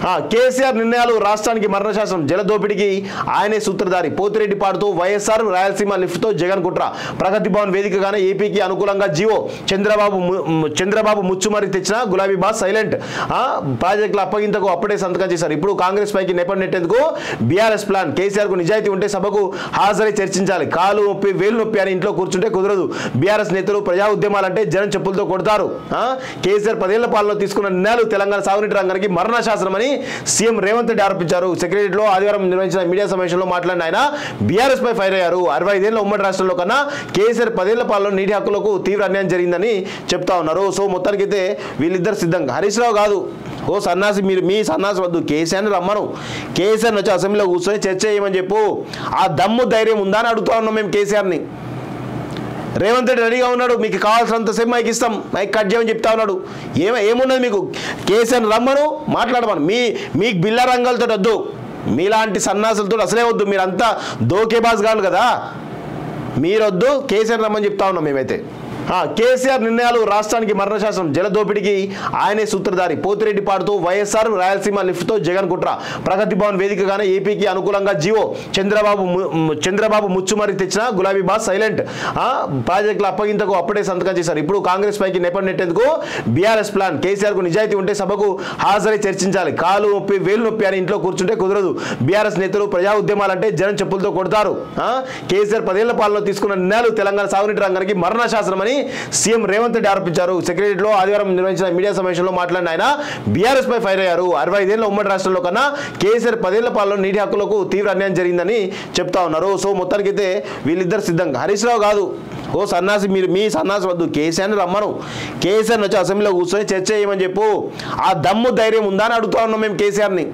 ఆ, కేసీఆర్ నిర్ణయాలు రాష్ట్రానికి మరణశాసనం జలదోపిడికి ఆయనే సూత్రధారి పోతిరెడ్డి పాడుతూ వైఎస్ఆర్ రాయలసీమ లిఫ్ట్తో జగన్ కుట్ర ప్రగతి భవన్ వేదికగానే ఏపీకి అనుకూలంగా జీవో చంద్రబాబు ము- ము- చంద్రబాబు ముచ్చుమరి తెచ్చిన గులాబీ బాస్ సైలెంట్ ఆ, ప్రాజెక్టుల అప్పగింతకు అప్పుడే సంతకం చేశారు ఇప్పుడు కాంగ్రెస్ పైకి నెపం నెట్టేందుకు బీఆర్ఎస్ ప్లాన్ కేసీఆర్ కు నిజాయితీ ఉంటే సభకు హాజరై చర్చించాలి కాలు నొప్పి వేలు నొప్పి అని ఇంట్లో కూర్చుంటే కుదరదు బీఆర్ఎస్ నేతలు ప్రజా ఉద్యమాలంటే జనం చెప్పులతో కొడతారు ఆ, కేసీఆర్ పదేళ్ల పాలన తీసుకున్న నిర్ణయాలు తెలంగాణ సాగునీటి రంగానికి మరణ శాసనం అని సీఎం రేవంత్ రెడ్డి ఆరోపించారు సెక్రటరీలో ఆదివారం నిర్వహించిన మీడియా సమావేశంలో మాట్లాడిన ఆయన బీఆర్ఎస్ పై ఫైర్ అయ్యారు అరవై ఐదేళ్ల ఉమ్మడి రాష్ట్రంలో కన్నా కేసీఆర్ పదేళ్ల పాలన నీటి హక్కులకు తీవ్ర అన్యాయం జరిగిందని చెప్తా ఉన్నారు సో మొత్తానికైతే వీళ్ళిద్దరు సిద్ధంగా హరీష్ రావు కాదు ఓ సన్నాసి మీరు మీ సన్నాసి వద్దు కేసీఆర్ని రమ్మను కేసీఆర్ని వచ్చి అసెంబ్లీలో కూర్చొని చర్చ చేయమని చెప్పు ఆ దమ్ము ధైర్యం ఉందా అని అడుగుతా ఉన్నాం మేము కేసీఆర్ని రేవంత్ రెడ్డి రెడీగా ఉన్నాడు మీకు కావాల్సినంతసేపు మైక్ ఇస్తాం మైక్ కట్ చేయమని చెప్తా ఉన్నాడు ఏమ ఏమున్నది మీకు కేసీఆర్ రమ్మను మాట్లాడమను మీ మీకు బిల్ల రంగాలతో వద్దు మీలాంటి సన్నాసులతో అసలే వద్దు మీరంతా దోకేబాజ్ కాదు కదా మీరొద్దు కేసీఆర్ రమ్మని చెప్తా ఉన్నాం మేమైతే ఆ, కేసీఆర్ నిర్ణయాలు రాష్ట్రానికి మరణశాసనం జలదోపిడికి ఆయనే సూత్రధారి పోతిరెడ్డి పాడుతూ వైఎస్ఆర్ రాయలసీమ లిఫ్ట్తో జగన్ కుట్ర ప్రగతి భవన్ వేదికగానే ఏపీకి అనుకూలంగా జీవో చంద్రబాబు ము- ము- చంద్రబాబు ముచ్చుమరి తెచ్చిన గులాబీ బాస్ సైలెంట్ ఆ, ప్రాజెక్టుల అప్పగింతకు అప్పుడే సంతకం చేశారు ఇప్పుడు కాంగ్రెస్ పైకి నెపం నెట్టేందుకు బీఆర్ఎస్ ప్లాన్ కేసీఆర్ కు నిజాయితీ ఉంటే సభకు హాజరై చర్చించాలి కాలు నొప్పి వేలు నొప్పి అని ఇంట్లో కూర్చుంటే కుదరదు బీఆర్ఎస్ నేతలు ప్రజా ఉద్యమాలంటే జనం చెప్పులతో కొడతారు ఆ, కేసీఆర్ పదేళ్ల పాలన తీసుకున్న నిర్ణయాలు తెలంగాణ సాగునీటి రంగానికి మరణ శాసనం అని సీఎం రేవంత్ రెడ్డి ఆరోపించారు సెక్రటరీలో ఆదివారం నిర్వహించిన మీడియా సమావేశంలో మాట్లాడిన ఆయన బీఆర్ఎస్ పై ఫైర్ అయ్యారు అరవై ఐదేళ్ల ఉమ్మడి రాష్ట్రంలో కన్నా కేసీఆర్ పదేళ్ల పాలన నీటి హక్కులకు తీవ్ర అన్యాయం జరిగిందని చెప్తా ఉన్నారు సో మొత్తానికైతే వీళ్ళిద్దరు సిద్ధంగా హరీష్ రావు కాదు ఓ సన్నాసి మీరు మీ సన్నాసి వద్దు కేసీఆర్ని రమ్మను కేసీఆర్ని వచ్చి అసెంబ్లీలో కూర్చొని చర్చ చేయమని చెప్పు ఆ దమ్ము ధైర్యం ఉందా అని అడుగుతా ఉన్నాం మేము కేసీఆర్ని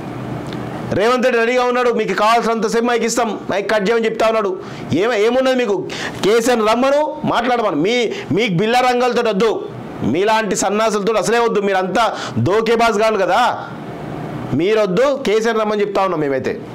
రేవంత్ రెడ్డి రెడీగా ఉన్నాడు మీకు కావాల్సినంతసేపు మైక్ ఇస్తాం మైక్ కట్ చేయమని చెప్తా ఉన్నాడు ఏమ ఏమున్నది మీకు కేసీఆర్ రమ్మను మాట్లాడమను మీ మీకు బిల్ల రంగాలతో వద్దు మీలాంటి సన్నాసులతో అసలే వద్దు మీరంతా దోకేబాజ్ కాదు కదా మీరొద్దు కేసీఆర్ రమ్మని చెప్తా ఉన్నాం మేమైతే